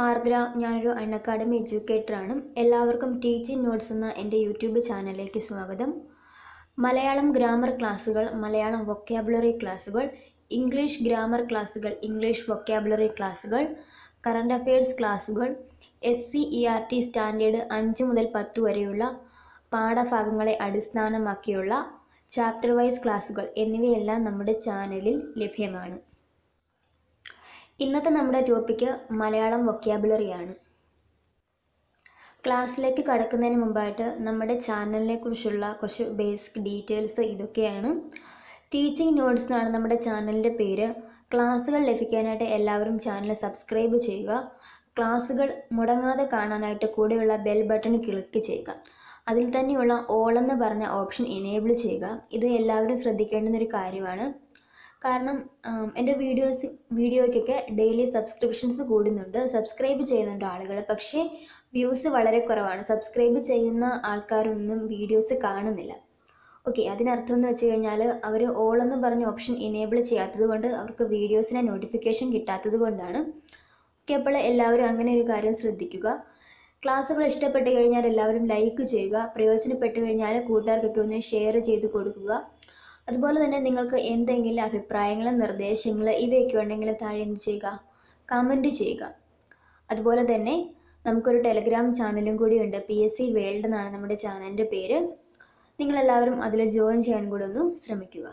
ആർദ്ര ഞാനൊരു അൺ അക്കാഡമി എഡ്യൂക്കേറ്ററാണ് എല്ലാവർക്കും teaching notes എന്ന എൻ്റെ യൂട്യൂബ് ചാനലിലേക്ക് സ്വാഗതം മലയാളം ഗ്രാമർ ക്ലാസ്സുകൾ മലയാളം വൊക്കാബുലറി ക്ലാസ്സുകൾ ഇംഗ്ലീഷ് ഗ്രാമർ ക്ലാസ്സുകൾ ഇംഗ്ലീഷ് വൊക്കാബുലറി ക്ലാസ്സുകൾ കറണ്ട് അഫയേഴ്സ് ക്ലാസ്സുകൾ S C E R T standard അഞ്ച് മുതൽ പത്ത് വരെയുള്ള പാഠഭാഗങ്ങളെ അടിസ്ഥാനമാക്കിയുള്ള ചാപ്റ്റർ വൈസ് ക്ലാസ്സുകൾ എന്നിവയെല്ലാം നമ്മുടെ ചാനലിൽ ലഭ്യമാണ് ഇന്നത്തെ നമ്മുടെ ടോപ്പിക്ക് മലയാളം വൊക്കാബുലറിയാണ് ക്ലാസ്സിലേക്ക് കടക്കുന്നതിന് മുമ്പായിട്ട് നമ്മുടെ ചാനലിനെ കുറിച്ചുള്ള കുറച്ച് ബേസിക് ഡീറ്റെയിൽസ് ഇതൊക്കെയാണ് ടീച്ചിങ് നോട്ട്സ് എന്നാണ് നമ്മുടെ ചാനലിൻ്റെ പേര് ക്ലാസ്സുകൾ ലഭിക്കാനായിട്ട് എല്ലാവരും ചാനൽ സബ്സ്ക്രൈബ് ചെയ്യുക ക്ലാസ്സുകൾ മുടങ്ങാതെ കാണാനായിട്ട് കൂടെയുള്ള ബെൽ ബട്ടൺ ക്ലിക്ക് ചെയ്യുക അതിൽ തന്നെയുള്ള ഓൾ എന്ന് പറഞ്ഞ ഓപ്ഷൻ എനേബിൾ ചെയ്യുക ഇത് എല്ലാവരും ശ്രദ്ധിക്കേണ്ടുന്ന ഒരു കാര്യമാണ് കാരണം ആം, എൻ്റെ വീഡിയോസ് വീഡിയോയ്ക്കൊക്കെ ഡെയിലി സബ്സ്ക്രിപ്ഷൻസ് കൂടുന്നുണ്ട് സബ്സ്ക്രൈബ് ചെയ്യുന്നുണ്ട് ആളുകൾ പക്ഷേ വ്യൂസ് വളരെ കുറവാണ് സബ്സ്ക്രൈബ് ചെയ്യുന്ന ആൾക്കാരൊന്നും വീഡിയോസ് കാണുന്നില്ല ഓക്കെ അതിനർത്ഥം എന്ന് വെച്ച് കഴിഞ്ഞാൽ അവർ ഓൾ എന്ന് പറഞ്ഞ ഓപ്ഷൻ എനേബിൾ ചെയ്യാത്തത് കൊണ്ട് അവർക്ക് വീഡിയോസിനെ നോട്ടിഫിക്കേഷൻ കിട്ടാത്തത് കൊണ്ടാണ് ഓക്കെ അപ്പോൾ എല്ലാവരും അങ്ങനെ ഒരു കാര്യം ശ്രദ്ധിക്കുക ക്ലാസ്സുകൾ ഇഷ്ടപ്പെട്ട് കഴിഞ്ഞാൽ എല്ലാവരും ലൈക്ക് ചെയ്യുക പ്രയോജനപ്പെട്ട് കഴിഞ്ഞാൽ കൂട്ടുകാർക്കൊക്കെ ഒന്ന് ഷെയർ ചെയ്ത് കൊടുക്കുക അതുപോലെ തന്നെ നിങ്ങൾക്ക് എന്തെങ്കിലും അഭിപ്രായങ്ങൾ നിർദ്ദേശങ്ങൾ ഇവയൊക്കെ ഉണ്ടെങ്കിൽ താഴെ എന്ത് ചെയ്യുക കമൻറ്റ് ചെയ്യുക അതുപോലെ തന്നെ നമുക്കൊരു ടെലഗ്രാം ചാനലും കൂടിയുണ്ട് പി എസ് സി വേൾഡ് എന്നാണ് നമ്മുടെ ചാനലിൻ്റെ പേര് നിങ്ങളെല്ലാവരും അതിൽ ജോയിൻ ചെയ്യാൻ കൂടെ ഒന്ന് ശ്രമിക്കുക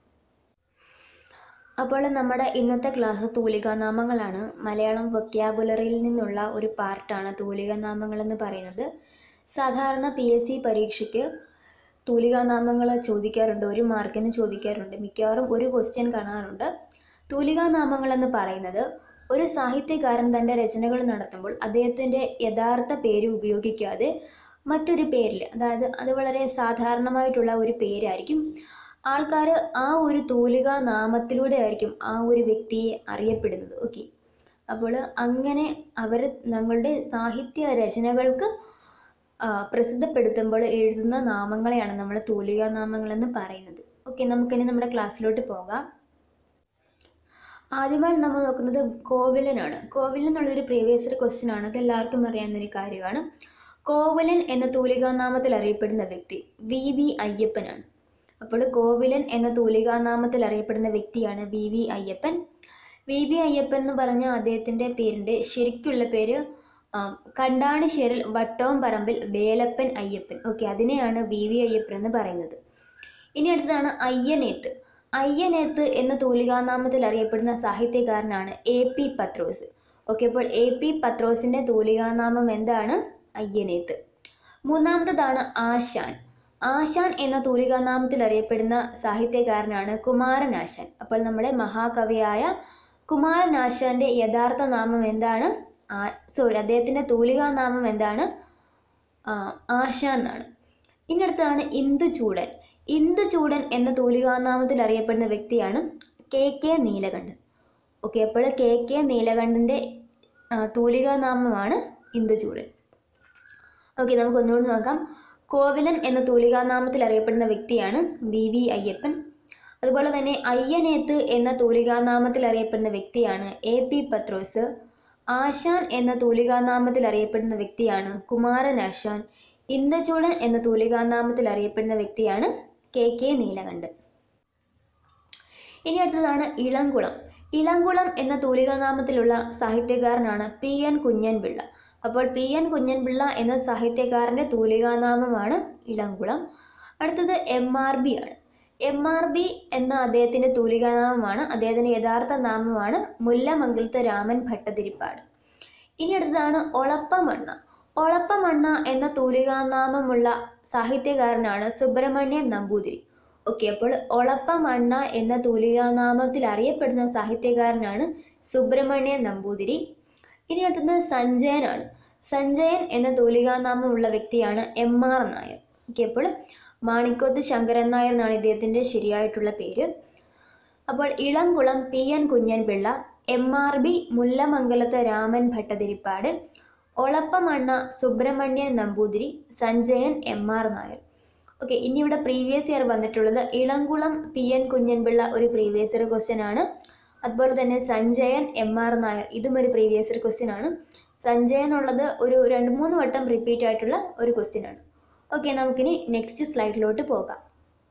അപ്പോൾ നമ്മുടെ ഇന്നത്തെ ക്ലാസ് തൂലികാനാമങ്ങളാണ് മലയാളം വൊക്യാബുലറിയിൽ നിന്നുള്ള ഒരു പാർട്ടാണ് തൂലികാനാമങ്ങൾ എന്ന് പറയുന്നത് സാധാരണ പി എസ് സി പരീക്ഷയ്ക്ക് തൂലികാനാമങ്ങൾ ചോദിക്കാറുണ്ട് ഒരു മാർക്കിന് ചോദിക്കാറുണ്ട് മിക്കവാറും ഒരു ക്വസ്റ്റ്യൻ കാണാറുണ്ട് തൂലികാനാമങ്ങൾ എന്ന് പറയുന്നത് ഒരു സാഹിത്യകാരൻ തൻ്റെ രചനകൾ നടത്തുമ്പോൾ അദ്ദേഹത്തിൻ്റെ യഥാർത്ഥ പേര് ഉപയോഗിക്കാതെ മറ്റൊരു പേരിൽ അതായത് അത് വളരെ സാധാരണമായിട്ടുള്ള ഒരു പേരായിരിക്കും ആൾക്കാർ ആ ഒരു തൂലികാ നാമത്തിലൂടെ ആയിരിക്കും ആ ഒരു വ്യക്തിയെ അറിയപ്പെടുന്നത് ഓക്കെ അപ്പോൾ അങ്ങനെ അവർ ഞങ്ങളുടെ സാഹിത്യ രചനകൾക്ക് ആ, പ്രസിദ്ധപ്പെടുത്തുമ്പോൾ എഴുതുന്ന നാമങ്ങളെയാണ് നമ്മൾ തൂലികാ നാമങ്ങൾ എന്ന് പറയുന്നത് ഓക്കെ നമുക്കിനി നമ്മുടെ ക്ലാസ്സിലോട്ട് പോകാം ആദ്യമായി നമ്മൾ നോക്കുന്നത് കോവിലനാണ് കോവിലൻ എന്നുള്ളൊരു പ്രീവിയസ് ക്വസ്റ്റ്യൻ ആണ് അത് എല്ലാവർക്കും അറിയാവുന്ന ഒരു കാര്യമാണ് കോവിലൻ എന്ന തൂലികാനാമത്തിൽ അറിയപ്പെടുന്ന വ്യക്തി വി വി അയ്യപ്പനാണ് അപ്പോൾ കോവിലൻ എന്ന തൂലികാനാമത്തിൽ അറിയപ്പെടുന്ന വ്യക്തിയാണ് V V Ayyappan V V Ayyappan എന്ന് പറഞ്ഞ അദ്ദേഹത്തിൻ്റെ പേരിൻ്റെ ശരിക്കുള്ള പേര് ആ, കണ്ടാണിശ്ശേരിൽ വട്ടവും പറമ്പിൽ വേലപ്പൻ അയ്യപ്പൻ ഓക്കെ അതിനെയാണ് വി വി അയ്യപ്പൻ എന്ന് പറയുന്നത് ഇനി അടുത്തതാണ് അയ്യനേത്ത് അയ്യനേത്ത് എന്ന തൂലികാനാമത്തിൽ അറിയപ്പെടുന്ന സാഹിത്യകാരനാണ് എ പി പത്രോസ് ഓക്കെ അപ്പോൾ എ പി പത്രോസിൻ്റെ തൂലികാനാമം എന്താണ് അയ്യനേത്ത് മൂന്നാമത്തതാണ് ആശാൻ ആശാൻ എന്ന തൂലികാനാമത്തിൽ അറിയപ്പെടുന്ന സാഹിത്യകാരനാണ് കുമാരനാശാൻ അപ്പോൾ നമ്മുടെ മഹാകവിയായ കുമാരനാശാന്റെ യഥാർത്ഥ നാമം എന്താണ് ആ സോറി അദ്ദേഹത്തിൻ്റെ തൂലികാനാമം എന്താണ് ആ, ആശാൻ എന്നാണ് ഇനി അടുത്തതാണ് ഇന്ദുചൂടൻ ഇന്ദുചൂടൻ എന്ന തൂലികാനാമത്തിൽ അറിയപ്പെടുന്ന വ്യക്തിയാണ് കെ കെ നീലകണ്ഠൻ ഓക്കെ അപ്പോൾ കെ കെ നീലകണ്ഠൻ്റെ തൂലികാനാമമാണ് ഇന്ദുചൂടൻ ഓക്കെ നമുക്ക് ഒന്നുകൂടി നോക്കാം കോവിലൻ എന്ന തൂലികാനാമത്തിൽ അറിയപ്പെടുന്ന വ്യക്തിയാണ് വി വി അയ്യപ്പൻ അതുപോലെ തന്നെ അയ്യനേത്ത് എന്ന തൂലികാനാമത്തിൽ അറിയപ്പെടുന്ന വ്യക്തിയാണ് എ പി പത്രോസ് ആശാൻ എന്ന തൂലികാനാമത്തിൽ അറിയപ്പെടുന്ന വ്യക്തിയാണ് കുമാരനാശാൻ ഇന്ദചൂടൻ എന്ന തൂലികാനാമത്തിൽ അറിയപ്പെടുന്ന വ്യക്തിയാണ് കെ കെ നീലകണ്ഠൻ ഇനി അടുത്തതാണ് ഇളംകുളം ഇളംകുളം എന്ന തൂലികാനാമത്തിലുള്ള സാഹിത്യകാരനാണ് പി എൻ കുഞ്ഞൻപിള്ള അപ്പോൾ പി എൻ കുഞ്ഞൻപിള്ള എന്ന സാഹിത്യകാരൻ്റെ തൂലികാനാമമാണ് ഇളംകുളം അടുത്തത് എം ആർ ബി ആണ് എം ആർ ബി എന്ന അദ്ദേഹത്തിൻ്റെ തൂലികാനാമമാണ് അദ്ദേഹത്തിൻ്റെ യഥാർത്ഥ നാമമാണ് മുല്ലമംഗലത്ത് രാമൻ ഭട്ടതിരിപ്പാട് ഇനി അടുത്തതാണ് ഒളപ്പമണ്ണ ഒളപ്പമണ്ണ എന്ന തൂലികാനാമമുള്ള സാഹിത്യകാരനാണ് സുബ്രഹ്മണ്യൻ നമ്പൂതിരി ഓക്കെ അപ്പോൾ ഒളപ്പമണ്ണ എന്ന തൂലികാനാമത്തിൽ അറിയപ്പെടുന്ന സാഹിത്യകാരനാണ് സുബ്രഹ്മണ്യൻ നമ്പൂതിരി ഇനി അടുത്തത് സഞ്ജയനാണ് സഞ്ജയൻ എന്ന തൂലികാനാമമുള്ള വ്യക്തിയാണ് എം ആർ നായർ ഓക്കെ അപ്പോൾ മാണിക്കോത്ത് ശങ്കരൻ നായർ എന്നാണ് ഇദ്ദേഹത്തിൻ്റെ ശരിയായിട്ടുള്ള പേര് അപ്പോൾ Elamkulam P N Kunjanpillai M R B Mullamangalath Raman Bhattathiripad Olappamanna Subrahmanian Namboothiri Sanjayan M R Nair okay ഇനി ഇവിടെ പ്രീവിയസ് ഇയർ വന്നിട്ടുള്ളത് ഇളംകുളം പി എൻ കുഞ്ഞൻപിള്ള ഒരു പ്രീവിയസ് ഇയർ ക്വസ്റ്റ്യൻ ആണ് അതുപോലെ തന്നെ സഞ്ജയൻ എം ആർ നായർ ഇതും ഒരു പ്രീവിയസ് ഇയർ ക്വസ്റ്റ്യൻ ആണ് സഞ്ജയ് എന്നുള്ളത് ഒരു രണ്ട് മൂന്ന് വട്ടം റിപ്പീറ്റ് ആയിട്ടുള്ള ഒരു ക്വസ്റ്റ്യൻ ആണ് ഓക്കെ നമുക്കിനി നെക്സ്റ്റ് സ്ലൈഡിലോട്ട് പോകാം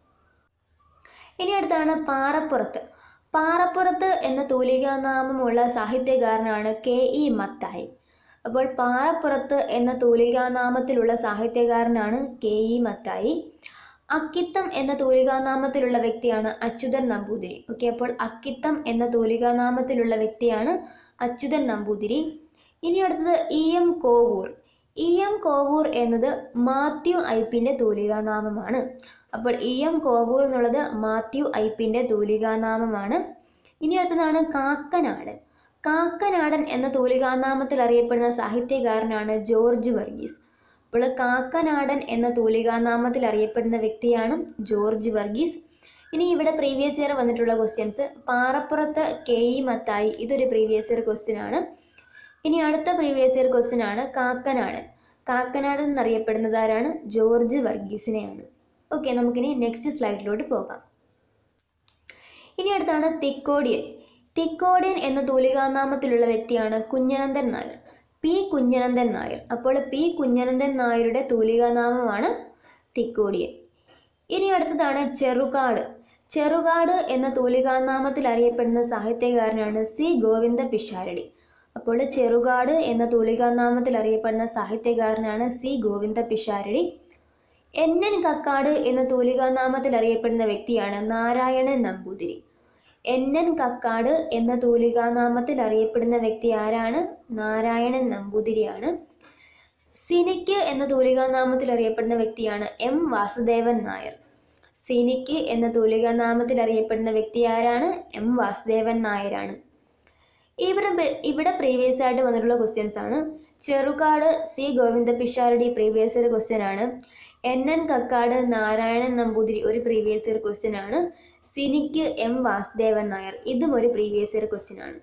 ഇനി അടുത്താണ് പാറപ്പുറത്ത് പാറപ്പുറത്ത് എന്ന തൂലികാനാമമുള്ള സാഹിത്യകാരനാണ് കെ ഇ മത്തായി അപ്പോൾ പാറപ്പുറത്ത് എന്ന തൂലികാനാമത്തിലുള്ള സാഹിത്യകാരനാണ് കെ ഇ മത്തായി അക്കിത്തം എന്ന തൂലികാനാമത്തിലുള്ള വ്യക്തിയാണ് അച്യുതൻ നമ്പൂതിരി ഓക്കെ അപ്പോൾ അക്കിത്തം എന്ന തൂലികാനാമത്തിലുള്ള വ്യക്തിയാണ് അച്യുതൻ നമ്പൂതിരി ഇനി അടുത്തത് E M Kovoor E M Kovoor എന്നത് മാത്യു ഐപ്പിൻ്റെ തൂലികാനാമമാണ് അപ്പോൾ ഇ എം കോവൂർ എന്നുള്ളത് മാത്യു ഐപ്പിൻ്റെ തൂലികാനാമമാണ് ഇനി അടുത്തതാണ് കാക്കനാടൻ കാക്കനാടൻ എന്ന തൂലികാനാമത്തിൽ അറിയപ്പെടുന്ന സാഹിത്യകാരനാണ് ജോർജ് വർഗീസ് അപ്പോൾ കാക്കനാടൻ എന്ന തൂലികാനാമത്തിൽ അറിയപ്പെടുന്ന വ്യക്തിയാണ് ജോർജ് വർഗീസ് ഇനി ഇവിടെ പ്രീവിയസ് ഇയർ വന്നിട്ടുള്ള questions Parappurath K E Mathai ഇതൊരു പ്രീവിയസ് ഇയർ ക്വസ്റ്റ്യൻ ആണ് ഇനി അടുത്ത പ്രീവിയസ് ഇയർ ക്വസ്റ്റ്യൻ ആണ് കാക്കനാടൻ കാക്കനാടൻ എന്നറിയപ്പെടുന്നത് ആരാണ് ജോർജ് വർഗീസിനെയാണ് ഓക്കെ നമുക്കിനി നെക്സ്റ്റ് സ്ലൈഡിലോട്ട് പോകാം ഇനി അടുത്താണ് തിക്കോടിയൻ തിക്കോടിയൻ എന്ന തൂലികാനാമത്തിലുള്ള വ്യക്തിയാണ് കുഞ്ഞനന്ദൻ നായർ പി കുഞ്ഞനന്ദൻ നായർ അപ്പോൾ പി കുഞ്ഞനന്ദൻ നായരുടെ തൂലികാനാമമാണ് തിക്കോടിയൻ ഇനി അടുത്തതാണ് ചെറുകാട് ചെറുകാട് എന്ന തൂലികാനാമത്തിൽ അറിയപ്പെടുന്ന സാഹിത്യകാരനാണ് സി ഗോവിന്ദ പിഷാരടി അപ്പോൾ ചെറുകാട് എന്ന തൂലികാനാമത്തിൽ അറിയപ്പെടുന്ന സാഹിത്യകാരനാണ് C Govinda Pisharody N N Kakkad എന്ന തൂലികാനാമത്തിൽ അറിയപ്പെടുന്ന വ്യക്തിയാണ് നാരായണൻ നമ്പൂതിരി എൻ എൻ കക്കാട് എന്ന തൂലികാനാമത്തിൽ അറിയപ്പെടുന്ന വ്യക്തി ആരാണ് നാരായണൻ നമ്പൂതിരിയാണ് സിനിക്ക് എന്ന തൂലികാനാമത്തിൽ അറിയപ്പെടുന്ന വ്യക്തിയാണ് എം വാസുദേവൻ നായർ സിനിക്ക് എന്ന തൂലികാനാമത്തിൽ അറിയപ്പെടുന്ന വ്യക്തി ആരാണ് എം വാസുദേവൻ നായരാണ് ഇവിടെ ഇവിടെ പ്രീവിയസ് ആയിട്ട് വന്നിട്ടുള്ള ക്വസ്റ്റ്യൻസ് ആണ് Cherukad C Govinda Pisharody previous year question ആണ് എൻ എൻ കക്കാട് നാരായണൻ നമ്പൂതിരി ഒരു പ്രീവിയസ് ഇയർ ക്വസ്റ്റ്യൻ ആണ് സിനിക്ക് എം വാസുദേവൻ നായർ ഇതും ഒരു പ്രീവിയസ് ഇയർ ക്വസ്റ്റ്യൻ ആണ്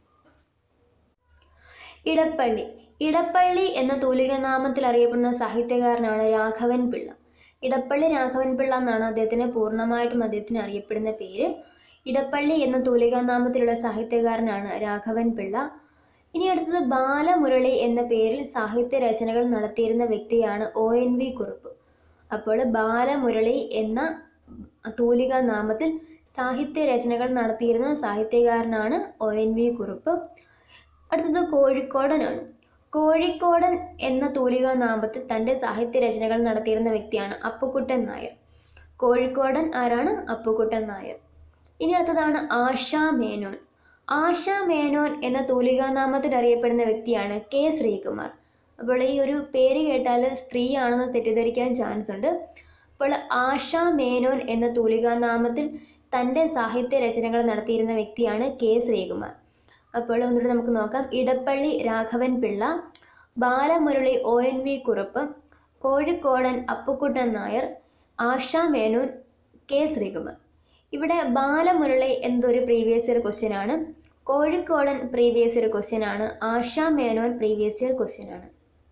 ഇടപ്പള്ളി ഇടപ്പള്ളി എന്ന തൂലികനാമത്തിൽ അറിയപ്പെടുന്ന സാഹിത്യകാരനാണ് രാഘവൻ പിള്ള ഇടപ്പള്ളി രാഘവൻ പിള്ള എന്നാണ് അദ്ദേഹത്തിന് പൂർണ്ണമായിട്ടും അദ്ദേഹത്തിന് അറിയപ്പെടുന്ന പേര് ഇടപ്പള്ളി എന്ന തൂലികാനാമത്തിലുള്ള സാഹിത്യകാരനാണ് രാഘവൻ പിള്ള ഇനി അടുത്തത് ബാലമുരളി എന്ന പേരിൽ സാഹിത്യ രചനകൾ നടത്തിയിരുന്ന വ്യക്തിയാണ് ഒ എൻ വി കുറുപ്പ് അപ്പോൾ ബാലമുരളി എന്ന തൂലിക നാമത്തിൽ സാഹിത്യ രചനകൾ നടത്തിയിരുന്ന സാഹിത്യകാരനാണ് ഒ എൻ വി കുറുപ്പ് അടുത്തത് കോഴിക്കോടനാണ് കോഴിക്കോടൻ എന്ന തൂലിക നാമത്തിൽ തൻ്റെ സാഹിത്യ രചനകൾ നടത്തിയിരുന്ന വ്യക്തിയാണ് അപ്പുക്കുട്ടൻ നായർ കോഴിക്കോടൻ ആരാണ് അപ്പുക്കുട്ടൻ നായർ ഇനി അടുത്തതാണ് ആശാ മേനോൻ ആശാ മേനോൻ എന്ന തൂലികാനാമത്തിൽ അറിയപ്പെടുന്ന വ്യക്തിയാണ് കെ ശ്രീകുമാർ അപ്പോൾ ഈ ഒരു പേര് കേട്ടാൽ സ്ത്രീയാണെന്ന് തെറ്റിദ്ധരിക്കാൻ ചാൻസ് ഉണ്ട് അപ്പോൾ ആശാ മേനോൻ എന്ന തൂലികാനാമത്തിൽ തൻ്റെ സാഹിത്യ രചനകൾ നടത്തിയിരുന്ന വ്യക്തിയാണ് കെ ശ്രീകുമാർ അപ്പോൾ ഒന്നുകൂടി നമുക്ക് നോക്കാം Edappally Raghavan Pillai Balamurali O N V Kurup Kozhikodan Appukuttan Nair Asha Menon K Sreekumar ഇവിടെ ബാലമുരളി എന്നതൊരു പ്രീവിയസ് ഇയർ ക്വസ്റ്റ്യൻ ആണ് കോഴിക്കോടൻ പ്രീവിയസ് ഇയർ ക്വസ്റ്റ്യൻ ആണ് Asha Menon previous year question ആണ്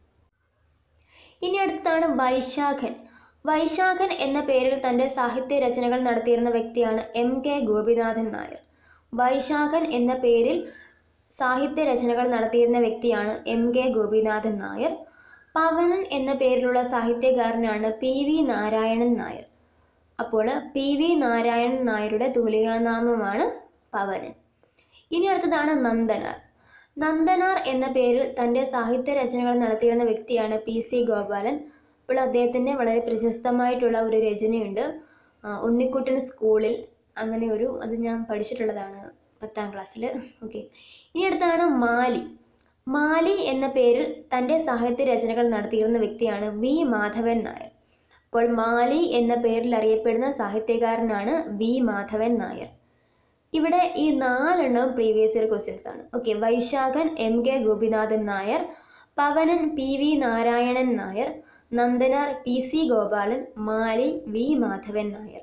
ഇനി അടുത്താണ് വൈശാഖൻ വൈശാഖൻ എന്ന പേരിൽ തൻ്റെ സാഹിത്യ രചനകൾ നടത്തിയിരുന്ന വ്യക്തിയാണ് എം കെ ഗോപിനാഥൻ നായർ വൈശാഖൻ എന്ന പേരിൽ സാഹിത്യ രചനകൾ നടത്തിയിരുന്ന വ്യക്തിയാണ് എം കെ ഗോപിനാഥൻ നായർ പവനൻ എന്ന പേരിലുള്ള സാഹിത്യകാരനാണ് പി വി നാരായണൻ നായർ അപ്പോൾ പി വി നാരായണൻ നായരുടെ തൂലികാനാമമാണ് പവനൻ ഇനി അടുത്തതാണ് നന്ദനാർ നന്ദനാർ എന്ന പേരിൽ തൻ്റെ സാഹിത്യ രചനകൾ നടത്തിയിരുന്ന വ്യക്തിയാണ് പി സി ഗോപാലൻ അപ്പോൾ അദ്ദേഹത്തിൻ്റെ വളരെ പ്രശസ്തമായിട്ടുള്ള ഒരു രചനയുണ്ട് ആ, ഉണ്ണിക്കുട്ടൻ സ്കൂളിൽ അങ്ങനെ ഒരു അത് ഞാൻ പഠിച്ചിട്ടുള്ളതാണ് പത്താം ക്ലാസ്സിൽ ഓക്കെ ഇനി അടുത്താണ് മാലി മാലി എന്ന പേരിൽ തൻ്റെ സാഹിത്യ രചനകൾ നടത്തിയിരുന്ന വ്യക്തിയാണ് വി മാധവൻ നായർ അപ്പോൾ മാലി എന്ന പേരിൽ അറിയപ്പെടുന്ന സാഹിത്യകാരനാണ് വി മാധവൻ നായർ ഇവിടെ ഈ നാലെണ്ണവും പ്രീവിയസ് ഇയർ ക്വസ്റ്റ്യൻസ് ആണ് okay Vaishakhan M K Gopinathan Nair Pavanan P V Narayanan Nair Nandanar P C Gopalan Mali V Madhavan Nair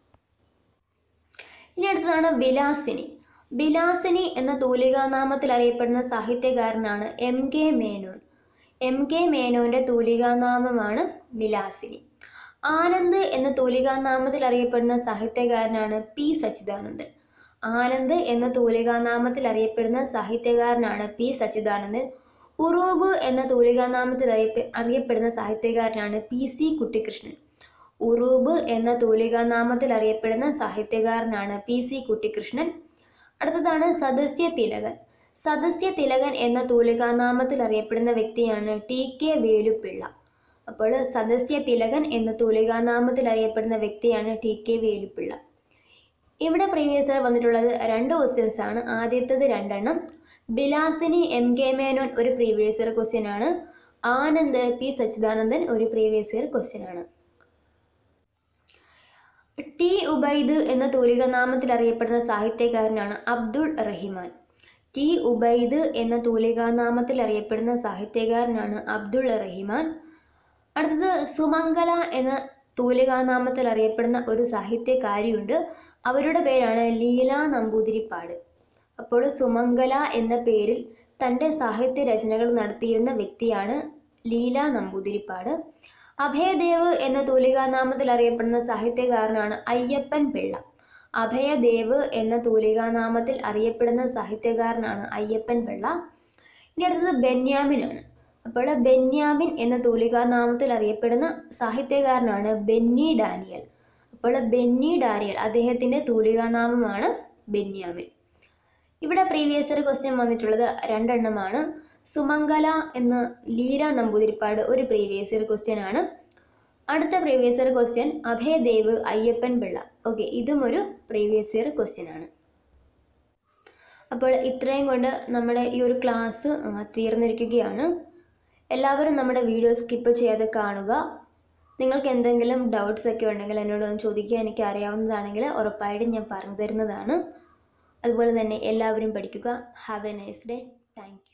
ഇനി അടുത്തതാണ് വിലാസിനി വിലാസിനി എന്ന തൂലികാനാമത്തിൽ അറിയപ്പെടുന്ന സാഹിത്യകാരനാണ് M K Menon M K മേനോന്റെ തൂലികാനാമമാണ് വിലാസിനി ആനന്ദ് എന്ന തൂലികാനാമത്തിൽ അറിയപ്പെടുന്ന സാഹിത്യകാരനാണ് പി സച്ചിദാനന്ദൻ ആനന്ദ് എന്ന തൂലികാനാമത്തിൽ അറിയപ്പെടുന്ന സാഹിത്യകാരനാണ് പി സച്ചിദാനന്ദൻ ഉറൂബ് എന്ന തൂലികാനാമത്തിൽ അറിയപ്പെ അറിയപ്പെടുന്ന സാഹിത്യകാരനാണ് പി സി കുട്ടിക്കൃഷ്ണൻ ഉറൂബ് എന്ന തൂലികാനാമത്തിൽ അറിയപ്പെടുന്ന സാഹിത്യകാരനാണ് പി സി കുട്ടിക്കൃഷ്ണൻ അടുത്തതാണ് സദസ്യ തിലകൻ സദസ്യ തിലകൻ എന്ന തൂലികാനാമത്തിൽ അറിയപ്പെടുന്ന വ്യക്തിയാണ് ടി കെ വേലുപ്പിള്ള അപ്പോൾ സദസ്യ തിലകൻ എന്ന തൂലികാനാമത്തിൽ അറിയപ്പെടുന്ന വ്യക്തിയാണ് ടി കെ വേലുപ്പിള്ള ഇവിടെ പ്രീവിയസ് വന്നിട്ടുള്ളത് രണ്ട് ക്വസ്റ്റ്യൻസ് ആണ് ആദ്യത്തേത് രണ്ടെണ്ണം ബിലാസിനി എം കെ മേനോൻ ഒരു പ്രീവിയസ് ഇയർ ക്വസ്റ്റ്യൻ ആണ് ആനന്ദ് പി സച്ചിദാനന്ദൻ ഒരു പ്രീവിയസ് ഇയർ ക്വസ്റ്റ്യൻ ആണ് ടി ഉബൈദ് എന്ന തൂലികാനാമത്തിൽ അറിയപ്പെടുന്ന സാഹിത്യകാരനാണ് അബ്ദുൾ റഹിമാൻ ടി ഉബൈദ് എന്ന തൂലികാനാമത്തിൽ അറിയപ്പെടുന്ന സാഹിത്യകാരനാണ് അബ്ദുൾ റഹിമാൻ അടുത്തത് സുമംഗല എന്ന തൂലികാനാമത്തിൽ അറിയപ്പെടുന്ന ഒരു സാഹിത്യകാരിയുണ്ട് അവരുടെ പേരാണ് ലീല നമ്പൂതിരിപ്പാട് അപ്പോൾ സുമംഗല എന്ന പേരിൽ തൻ്റെ സാഹിത്യ രചനകൾ നടത്തിയിരുന്ന വ്യക്തിയാണ് ലീല നമ്പൂതിരിപ്പാട് അഭയദേവ് എന്ന തൂലികാനാമത്തിൽ അറിയപ്പെടുന്ന സാഹിത്യകാരനാണ് അയ്യപ്പൻ പിള്ള അഭയദേവ് എന്ന തൂലികാനാമത്തിൽ അറിയപ്പെടുന്ന സാഹിത്യകാരനാണ് അയ്യപ്പൻ പിള്ള ഇനി അടുത്തത് ബെന്യാമിനാണ് അപ്പോൾ ബെന്യാമിൻ എന്ന തൂലികാനാമത്തിൽ അറിയപ്പെടുന്ന സാഹിത്യകാരനാണ് ബെന്നി ഡാനിയൽ അപ്പോൾ ബെന്നി ഡാനിയൽ അദ്ദേഹത്തിൻ്റെ തൂലികാനാമമാണ് ബെന്യാമിൻ ഇവിടെ പ്രീവിയസ് ഇയർ ക്വസ്റ്റ്യൻ വന്നിട്ടുള്ളത് രണ്ടെണ്ണമാണ് സുമംഗല എന്ന ലീല നമ്പൂതിരിപ്പാട് ഒരു പ്രീവിയസ് ഇയർ ക്വസ്റ്റ്യൻ ആണ് അടുത്ത previous year question Abhayadev Ayyappan Pillai okay ഇതും ഒരു പ്രീവിയസ് ഇയർ ക്വസ്റ്റ്യൻ ആണ് അപ്പോൾ ഇത്രയും കൊണ്ട് നമ്മുടെ ഈ ഒരു ക്ലാസ് തീർന്നിരിക്കുകയാണ് എല്ലാവരും നമ്മുടെ വീഡിയോ സ്കിപ്പ് ചെയ്യാതെ കാണുക നിങ്ങൾക്ക് എന്തെങ്കിലും ഡൗട്ട്സ് ഒക്കെ ഉണ്ടെങ്കിൽ എന്നോട് ഒന്ന് ചോദിക്കുക എനിക്ക് അറിയാവുന്നതാണെങ്കിൽ ഉറപ്പായിട്ടും ഞാൻ പറഞ്ഞു തരുന്നതാണ് അതുപോലെ തന്നെ എല്ലാവരും പഠിക്കുക have a nice day thank